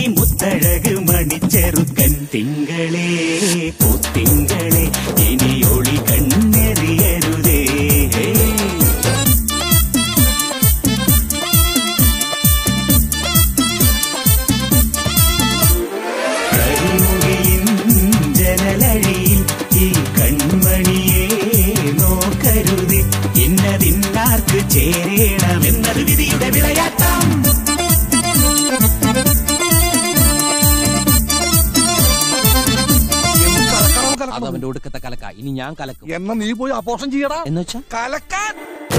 ഈ മുത്തഴക് മണിച്ചെറുക്കൻ തിങ്കളേ പൂത്തിങ്കളെ ഇനി ഒളി കണ്ണെറിയരുതേ കരിമുകിലിൻ ജനലഴിയിൽ ഈ കൺമണിയെ നോക്കരുത് ഇന്നതിന്നാർക്ക് ചേരണമെന്നത് വിധിയുടെ വിളയാട്ടം അത് അവന്റെ ഒടുക്കത്തെ കലക്ക ഇനി ഞാൻ കലക്കും എന്നാ നീ പോയി അപോഷം ചെയ്യടാ എന്ന് വെച്ചാ കലക്കാൻ